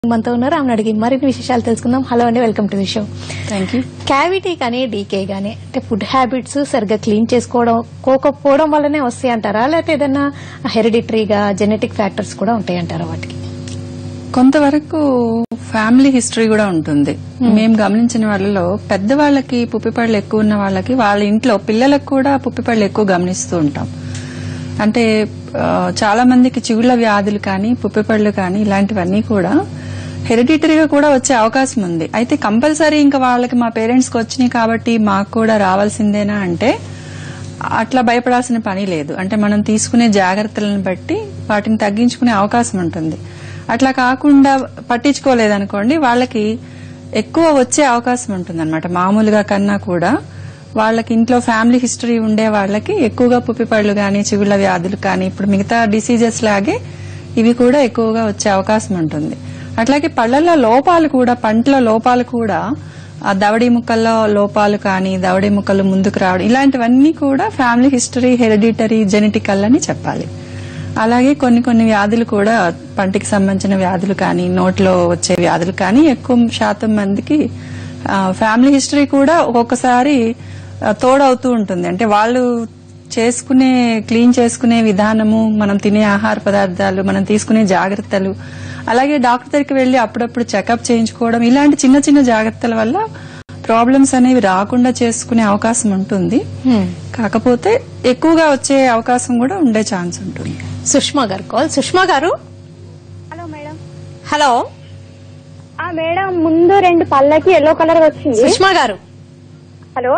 మనతో ఉన్నారు ఆమెను అడిగి మరిన్ని విశేషాలు తెలుసుకుందాం హలో అండి welcome to the show thank you cavity కానీ డీకే కానీ అంటే ఫుడ్ హ్యాబిట్స్ సరిగ్గా క్లీన్ చేసుకోవడం కోకపోవడం వల్లనే వస్తాయి అంటారా లేకపోతే ఏదైనా హెరిడిటరీగా జెనెటిక్ ఫ్యాక్టర్స్ కూడా ఉంటాయి అంటారా వాటికి కొంతవరకు ఫ్యామిలీ హిస్టరీ కూడా ఉంటుంది మేము గమనించిన వాళ్ళలో పెద్దవాళ్ళకి పుప్పిపళ్ళు ఎక్కువ ఉన్న వాళ్ళకి వాళ్ళ ఇంట్లో పిల్లలకు కూడా పుప్పిపళ్ళు ఎక్కువ గమనిస్తూ ఉంటాం అంటే ఆ, చాలా మందికి చిగుళ్ళ వ్యాధులు కానీ పుప్పిపళ్ళు కానీ ఇలాంటివన్నీ కూడా హెరిడిటరీగా కూడా వచ్చే అవకాశం ఉంది అయితే కంపల్సరీ ఇంకా వాళ్ళకి మా పేరెంట్స్ కి వచ్చినాయి కాబట్టి మాకు కూడా రావాల్సిందేనా అంటే అట్లా భయపడాల్సిన పని లేదు అంటే మనం తీసుకునే జాగ్రత్తలను బట్టి వాటిని తగ్గించుకునే అవకాశం ఉంటుంది అట్లా కాకుండా పట్టించుకోలేదనుకోండి వాళ్ళకి ఎక్కువ వచ్చే అవకాశం ఉంటుంది అనమాట మామూలుగా కన్నా కూడా వాళ్ళకి ఇంట్లో ఫ్యామిలీ హిస్టరీ ఉండే వాళ్ళకి ఎక్కువగా పుప్పిపళ్ళు కానీ చిగుళ్ళ వ్యాధులు కానీ ఇప్పుడు మిగతా డిసీజెస్ లాగే ఇవి కూడా ఎక్కువగా వచ్చే అవకాశం ఉంటుంది అట్లాగే పళ్ళల్లో లోపాలు కూడా పంటల లోపాలు కూడా ఆ దవడి ముక్కల్లో లోపాలు కానీ దవడి ముక్కలు ముందుకు రావడం ఇలాంటివన్నీ కూడా ఫ్యామిలీ హిస్టరీ హెరిడిటరీ జెనెటికల్ అని చెప్పాలి అలాగే కొన్ని కొన్ని వ్యాధులు కూడా పంటికి సంబంధించిన వ్యాధులు కానీ నోట్లో వచ్చే వ్యాధులు కానీ ఎక్కువ శాతం మందికి ఆ, ఫ్యామిలీ హిస్టరీ కూడా ఒక్కొక్కసారి ఆ, తోడవుతూ ఉంటుంది అంటే వాళ్ళు చేసుకునే క్లీన్ చేసుకునే విధానము మనం తినే ఆహార పదార్థాలు మనం తీసుకునే జాగ్రత్తలు అలాగే డాక్టర్ దగ్గరికి వెళ్లి అప్పుడప్పుడు చెకప్ చేయించుకోవడం ఇలాంటి చిన్న చిన్న జాగ్రత్తల వల్ల ప్రాబ్లమ్స్ అనేవి రాకుండా చేసుకునే అవకాశం ఉంటుంది కాకపోతే ఎక్కువగా వచ్చే అవకాశం కూడా ఉండే ఛాన్స్ ఉంటుంది సుష్మా గారు కాల్ సుష్మా గారు హలో మేడం హలో ఆ మేడం ముందు రెండు పళ్ళకి ఎల్లో కలర్ వచ్చింది సుష్మా గారు hello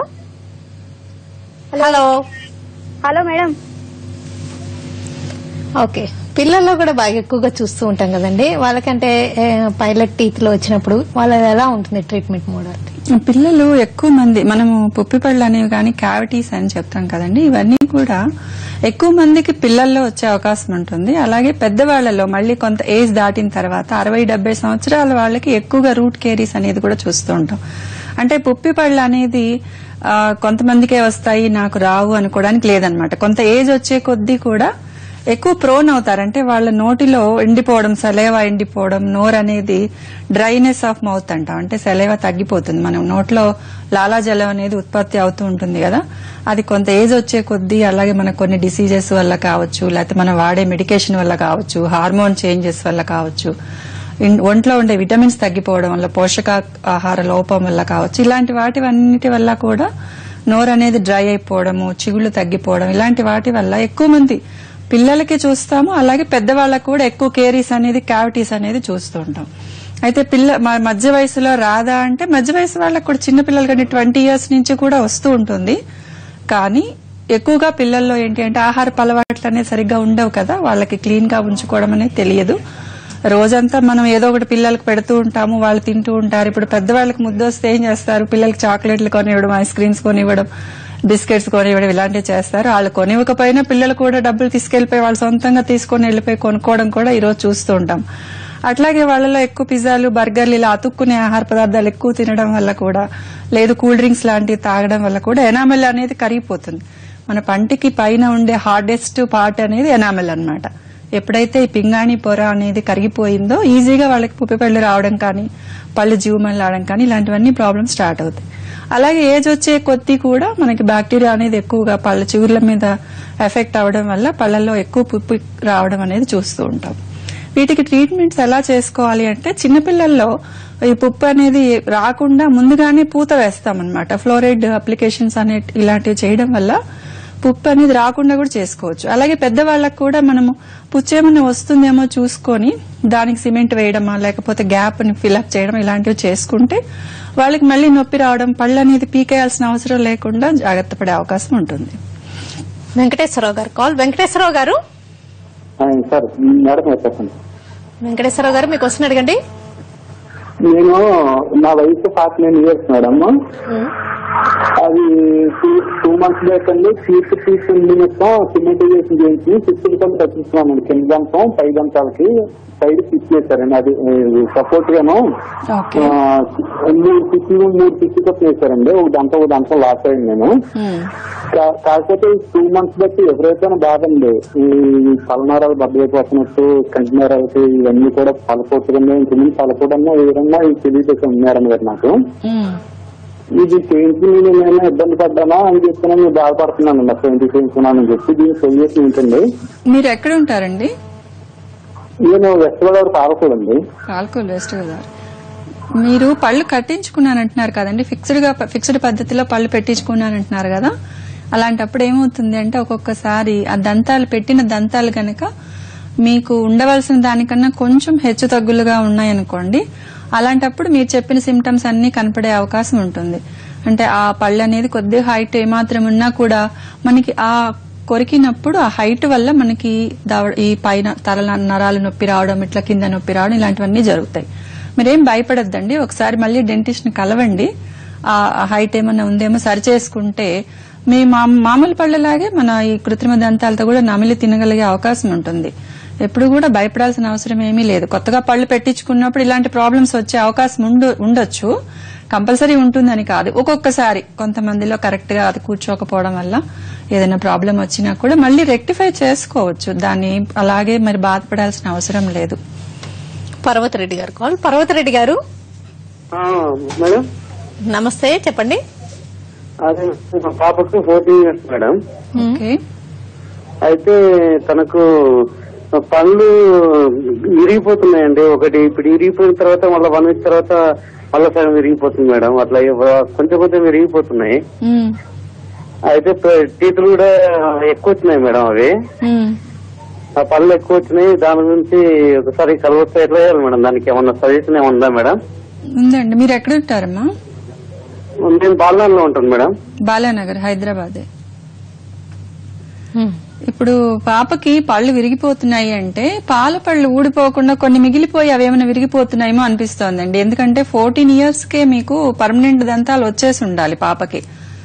hello hello madam okay పిల్లల్లో కూడా బాగా ఎక్కువగా చూస్తూ ఉంటాం కదండి వాళ్ళకంటే పైలట్ టీత్ లో వచ్చినప్పుడు వాళ్ళ ఎలా ఉంటుంది ట్రీట్మెంట్ మోడల్ పిల్లలు ఎక్కువ మంది మనము పుప్పిపళ్ళు అనేవి కానీ క్యావిటీస్ అని చెప్తాం కదండి ఇవన్నీ కూడా ఎక్కువ మందికి పిల్లల్లో వచ్చే అవకాశం ఉంటుంది అలాగే పెద్దవాళ్లలో మళ్ళీ కొంత ఏజ్ దాటిన తర్వాత అరవై డెబ్బై సంవత్సరాల వాళ్ళకి ఎక్కువగా రూట్ కేరీస్ అనేది కూడా చూస్తూ ఉంటాం అంటే పుప్పిపళ్ళు అనేది ఆ, కొంతమందికే వస్తాయి నాకు రావు అనుకోవడానికి లేదనమాట కొంత ఏజ్ వచ్చే కొద్దీ కూడా ఎక్కువ ప్రోన్ అవుతారంటే వాళ్ళ నోటిలో ఎండిపోవడం సెలైవా ఎండిపోవడం నోరు అనేది డ్రైనెస్ ఆఫ్ మౌత్ అంటాం అంటే సెలైవా తగ్గిపోతుంది మనం నోట్లో లాలాజలం అనేది ఉత్పత్తి అవుతూ ఉంటుంది కదా అది కొంత ఏజ్ వచ్చే కొద్దీ అలాగే మనకు కొన్ని డిసీజెస్ వల్ల కావచ్చు లేకపోతే మనం వాడే మెడికేషన్ వల్ల కావచ్చు హార్మోన్ చేంజెస్ వల్ల కావచ్చు ఇన్- ఒంట్లో ఉండే విటమిన్స్ తగ్గిపోవడం వల్ల పోషక ఆహార లోపం వల్ల కావచ్చు ఇలాంటి వాటి అన్నిటి వల్ల కూడా నోరు అనేది డ్రై అయిపోవడము చిగుళ్ళు తగ్గిపోవడం ఇలాంటి వాటి వల్ల ఎక్కువ మంది పిల్లలకి చూస్తాము అలాగే పెద్దవాళ్ళకు కూడా ఎక్కువ కేరీస్ అనేది క్యావిటీస్ అనేది చూస్తూ ఉంటాం అయితే పిల్ల మ- మధ్య వయసులో రాదా అంటే మధ్య వయసు వాళ్ళకి కూడా చిన్న పిల్లలు కానీ ట్వంటీ ఇయర్స్ నుంచి కూడా వస్తూ ఉంటుంది కానీ ఎక్కువగా పిల్లల్లో ఏంటి అంటే ఆహార అలవాట్లు అనేది సరిగ్గా ఉండవు కదా వాళ్ళకి క్లీన్ గా ఉంచుకోవడం అనేది తెలియదు రోజంతా మనం ఏదో ఒకటి పిల్లలకు పెడుతూ ఉంటాము వాళ్ళు తింటూ ఉంటారు ఇప్పుడు పెద్దవాళ్ళకి ముద్దు వస్తే ఏం చేస్తారు పిల్లలకి చాక్లెట్లు కొనివ్వడం ఐస్ క్రీమ్స్ కొనివ్వడం బిస్కెట్స్ కొనివ్వడం ఇలాంటివి చేస్తారు వాళ్ళు కొనివ్వకపోయినా పిల్లలు కూడా డబ్బులు తీసుకెళ్లిపోయి వాళ్ళు సొంతంగా తీసుకొని వెళ్ళిపోయి కొనుక్కోవడం కూడా ఈ రోజు చూస్తూ ఉంటాం అట్లాగే వాళ్ళలో ఎక్కువ పిజ్జాలు బర్గర్లు ఇలా అతుక్కునే ఆహార పదార్థాలు ఎక్కువ తినడం వల్ల కూడా లేదు కూల్ డ్రింక్స్ లాంటివి తాగడం వల్ల కూడా ఎనామెల్ అనేది కరిగిపోతుంది మన పంటికి పైన ఉండే హార్డెస్ట్ పార్ట్ అనేది ఎనామెల్ అన్నమాట ఎప్పుడైతే ఈ పింగాణి పొర అనేది కరిగిపోయిందో ఈజీగా వాళ్ళకి పుప్పిపళ్ళు రావడం కానీ పళ్ళు జీవమని రావడం కానీ ఇలాంటివన్నీ ప్రాబ్లమ్స్ స్టార్ట్ అవుతాయి అలాగే ఏజ్ వచ్చే కొద్దీ కూడా మనకి బ్యాక్టీరియా అనేది ఎక్కువగా పళ్ళ చిగుర్ల మీద ఎఫెక్ట్ అవడం వల్ల పళ్ళల్లో ఎక్కువ పుప్పి రావడం అనేది చూస్తూ ఉంటాం వీటికి ట్రీట్మెంట్స్ ఎలా చేసుకోవాలి అంటే చిన్నపిల్లల్లో ఈ పుప్పు అనేది రాకుండా ముందుగానే పూత వేస్తాం అనమాట ఫ్లోరైడ్ అప్లికేషన్స్ అనే ఇలాంటివి చేయడం వల్ల పుప్పు అనేది రాకుండా కూడా చేసుకోవచ్చు అలాగే పెద్దవాళ్ళకు కూడా మనము పుచ్చేమన్నా వస్తుందేమో చూసుకొని దానికి సిమెంట్ వేయడమా లేకపోతే గ్యాప్ ని ఫిల్అప్ చేయడం ఇలాంటివి చేసుకుంటే వాళ్ళకి మళ్ళీ నొప్పి రావడం పళ్ళు అనేది పీకేయాల్సిన అవసరం లేకుండా జాగ్రత్త పడే అవకాశం ఉంటుంది వెంకటేశ్వరరావు గారు కాల్ వెంకటేశ్వరరావు గారు ఆ, సార్ మేడం గారు చెప్పండి వెంకటేశ్వరరావు గారు మీకు క్వశ్చన్ అడగండి నేను నా వయసు ఫార్టీ నైన్ ఇయర్స్ మేడం అది టూ మంత్స్ బ్యాక్ అండి ఫీట్ ఫీట్ మొత్తం సిమెంటైజేషన్ చేయించి సిక్స్త్ కల్ తగ్గిస్తున్నామండి కింద దంతం పై దంతాలకి సైడ్ ఫిక్స్ చేశారండి అది సపోర్ట్ గాను ఓకే ఆ, మూడు ఫిక్స్లు మూడు ఫిక్స్ వేశారండి ఒక దంతం ఒక దంతం లాస్ అయింది నేను ఉమ్. కా- కాకపోతే టూ మంత్స్ బట్టి ఎవరైతే బాధండి ఈ పలనారాలు బద్దలైపోతున్నట్టు కంటినరాలకి ఇవన్నీ కూడా పలకొట్టుకుని ఇంకొన్ని పలకొడన్నా ఏ విధంగా ఇది తెలియజేసాం మేడం గారు నాకు ఉమ్. ఇది చేయించి నేను ఏమైనా ఇబ్బంది పడ్డానా అని చెప్పి నేను బాధపడుతున్నాను మొత్తం ఎందుకు చేయించుకున్నాను అని చెప్పి దీని సొల్యూషన్ ఏంటండి మీరు ఎక్కడ ఉంటారండి నేను వెస్ట్ గోదావరి పాలకూడండి పాల్కోల్ వెస్ట్ గోదావరి మీరు పళ్ళు కట్టించుకున్నానంటున్నారు కదండి ఫిక్స్డ్ గా ఫిక్స్డ్ పద్ధతిలో పళ్ళు పెట్టించుకున్నానంటున్నారు కదా అలాంటప్పుడు ఏమవుతుంది అంటే ఒక్కొక్కసారి ఆ దంతాలు పెట్టిన దంతాలు గనక మీకు ఉండవలసిన దానికన్నా కొంచెం హెచ్చు తగ్గులుగా ఉన్నాయనుకోండి అలాంటప్పుడు మీరు చెప్పిన సిమ్టమ్స్ అన్ని కనపడే అవకాశం ఉంటుంది అంటే ఆ పళ్ళు అనేది కొద్దిగా హైట్ ఏమాత్రం ఉన్నా కూడా మనకి ఆ కొరికినప్పుడు ఆ హైట్ వల్ల మనకి దవ- ఈ పైన తల నరాలు నొప్పి రావడం ఇట్లా కింద నొప్పి రావడం ఇలాంటివన్నీ జరుగుతాయి మీరేం భయపడద్దండి ఒకసారి మళ్ళీ డెంటిస్ట్ ని కలవండి ఆ హైట్ ఏమన్నా ఉందేమో సరి చేసుకుంటే మీ మా- మామూలు పళ్ళలాగే మన ఈ కృత్రిమ దంతాలతో కూడా నమిలి తినగలిగే అవకాశం ఉంటుంది ఎప్పుడు కూడా భయపడాల్సిన అవసరం ఏమీ లేదు కొత్తగా పళ్ళు పెట్టించుకున్నప్పుడు ఇలాంటి ప్రాబ్లమ్స్ వచ్చే అవకాశం ఉండు ఉండొచ్చు కంపల్సరీ ఉంటుందని కాదు ఒక్కొక్కసారి కొంతమందిలో కరెక్ట్ గా అది కూర్చోకపోవడం వల్ల ఏదైనా ప్రాబ్లం వచ్చినా కూడా మళ్ళీ రెక్టిఫై చేసుకోవచ్చు దాన్ని అలాగే మరి బాధపడాల్సిన అవసరం లేదు పర్వతరెడ్డి గారు కాల్ పర్వతరెడ్డి గారు మేడం నమస్తే చెప్పండి అదే మా పాపకు ఫోర్టీన్ ఇయర్స్ మేడం ఓకే అయితే తనకు పళ్ళు విరిగిపోతున్నాయండి ఒకటి ఇప్పుడు విరిగిపోయిన తర్వాత మళ్ళీ వన్ వీక్ తర్వాత మళ్ళీ సగం విరిగిపోతుంది మేడం అట్లా ఇవ్వ- కొంచెం కొంచెం విరిగిపోతున్నాయి ఉమ్, అయితే ప- టీతులు కూడా ఎక్కువ వచ్చినాయి మేడం అవి ఉమ్. ఆ పళ్ళు ఎక్కువ వచ్చినాయి దాని గురించి ఒకసారి కలవస్తే ఎట్లా చేయాలి మేడం దానికి ఏమన్నా సజెషన్ ఏమన్నా ఉందా మేడం ఉందండి మీరు ఎక్కడ ఉంటారమ్మా నేను బాలనాడులో ఉంటాను మేడం బాలానగర్ హైదరాబాదే ఇప్పుడు పాపకి పళ్ళు విరిగిపోతున్నాయి అంటే పాల పళ్ళు ఊడిపోకుండా కొన్ని మిగిలిపోయి అవేమైనా విరిగిపోతున్నాయేమో అనిపిస్తోందండి ఎందుకంటే ఫోర్టీన్ ఇయర్స్ కే మీకు పర్మనెంట్ దంతాలు వచ్చేసి ఉండాలి పాపకి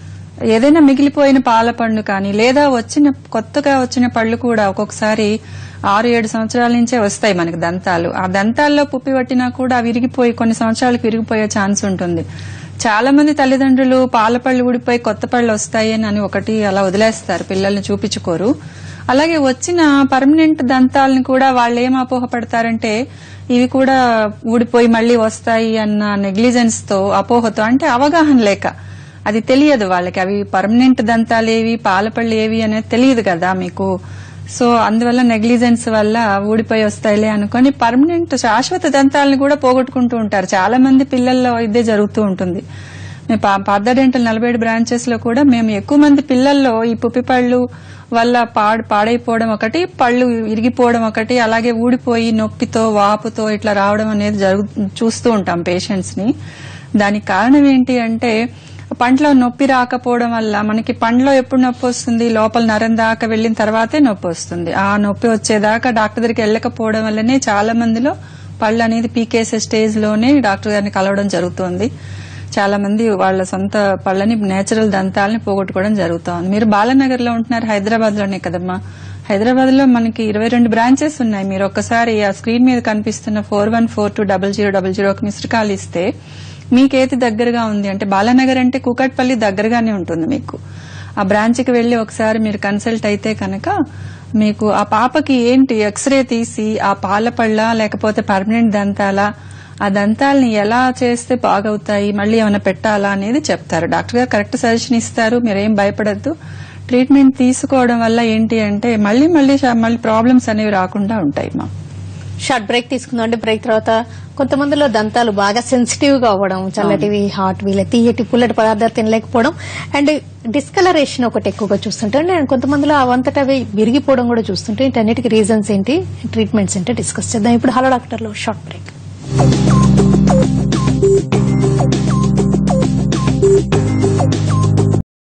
ఏదైనా మిగిలిపోయిన పాల పండు కానీ లేదా వచ్చిన కొత్తగా వచ్చిన పళ్ళు కూడా ఒక్కొక్కసారి ఆరు ఏడు సంవత్సరాల నుంచే వస్తాయి మనకి దంతాలు ఆ దంతాల్లో పుప్పి పట్టినా కూడా అవి విరిగిపోయి కొన్ని సంవత్సరాలకు విరిగిపోయే ఛాన్స్ ఉంటుంది చాలా మంది తల్లిదండ్రులు పాల పళ్ళు ఊడిపోయి కొత్త పళ్ళు వస్తాయి అని ఒకటి అలా వదిలేస్తారు పిల్లల్ని చూపించుకోరు అలాగే వచ్చిన పర్మనెంట్ దంతాలను కూడా వాళ్ళు ఏం అపోహపడతారంటే ఇవి కూడా ఊడిపోయి మళ్ళీ వస్తాయి అన్న నెగ్లిజెన్స్ తో అపోహతో అంటే అవగాహన లేక అది తెలియదు వాళ్ళకి అవి పర్మనెంట్ దంతాలు ఏవి పాలపళ్ళు ఏవి అనేది తెలియదు కదా మీకు సో అందువల్ల నెగ్లిజెన్స్ వల్ల ఊడిపోయి వస్తాయిలే అనుకొని పర్మనెంట్ శాశ్వత దంతాలను కూడా పోగొట్టుకుంటూ ఉంటారు చాలా మంది పిల్లల్లో ఇదే జరుగుతూ ఉంటుంది మేము పా- పార్థ డెంటల్ నలభై ఏడు బ్రాంచెస్ లో కూడా మేము ఎక్కువ మంది పిల్లల్లో ఈ పుప్పిపళ్ళు వల్ల పాడు పాడైపోవడం ఒకటి పళ్ళు ఇరిగిపోవడం ఒకటి అలాగే ఊడిపోయి నొప్పితో వాపుతో ఇట్లా రావడం అనేది జరుగు చూస్తూ ఉంటాం పేషెంట్స్ ని దానికి కారణం ఏంటి అంటే పంటలో నొప్పి రాకపోవడం వల్ల మనకి పండ్లో ఎప్పుడు నొప్పి వస్తుంది లోపల నరం దాకా వెళ్ళిన తర్వాతే నొప్పి వస్తుంది ఆ నొప్పి వచ్చేదాకా డాక్టర్ దగ్గరికి వెళ్ళకపోవడం వల్లనే చాలా మందిలో పళ్ళు అనేది పీకేసే స్టేజ్ లోనే డాక్టర్ గారిని కలవడం జరుగుతుంది చాలా మంది వాళ్ళ సొంత పళ్ళని నేచురల్ దంతాలని పోగొట్టుకోవడం జరుగుతోంది మీరు బాలనగర్ లో ఉంటున్నారు హైదరాబాద్ లోనే కదమ్మా హైదరాబాద్ లో మనకి ఇరవై రెండు బ్రాంచెస్ ఉన్నాయి మీరు ఒక్కసారి ఆ స్క్రీన్ మీద కనిపిస్తున్న four one four two double zero double zero ఒక మిస్డ్ కాల్ ఇస్తే మీకేది దగ్గరగా ఉంది అంటే బాలానగర్ అంటే కూకట్పల్లి దగ్గరగానే ఉంటుంది మీకు ఆ బ్రాంచ్కి వెళ్లి ఒకసారి మీరు కన్సల్ట్ అయితే కనుక మీకు ఆ పాపకి ఏంటి ఎక్స్రే తీసి ఆ పాల పళ్ళ లేకపోతే పర్మనెంట్ దంతాలా ఆ దంతాలని ఎలా చేస్తే బాగవుతాయి మళ్ళీ ఏమైనా పెట్టాలా అనేది చెప్తారు డాక్టర్ గారు కరెక్ట్ సజెషన్ ఇస్తారు మీరేం భయపడద్దు ట్రీట్మెంట్ తీసుకోవడం వల్ల ఏంటి అంటే మళ్ళీ మళ్ళీ శ- మళ్ళీ ప్రాబ్లమ్స్ అనేవి రాకుండా ఉంటాయి మా షార్ట్ బ్రేక్ తీసుకుందాం అంటే బ్రేక్ తర్వాత కొంతమందిలో దంతాలు బాగా సెన్సిటివ్ గా అవ్వడం చల్లటివి హాట్ వీళ్ళ తీయటి పుల్లటి పదార్థాలు తినలేకపోవడం అండ్ డిస్కలరేషన్ ఒకటి ఎక్కువగా చూస్తుంటాం అండ్ కొంతమందిలో అవంతట అవి విరిగిపోవడం కూడా చూస్తుంటే వీటన్నిటికి రీజన్స్ ఏంటి ట్రీట్మెంట్స్ ఏంటి డిస్కస్ చేద్దాం ఇప్పుడు హలో డాక్టర్లో షార్ట్ బ్రేక్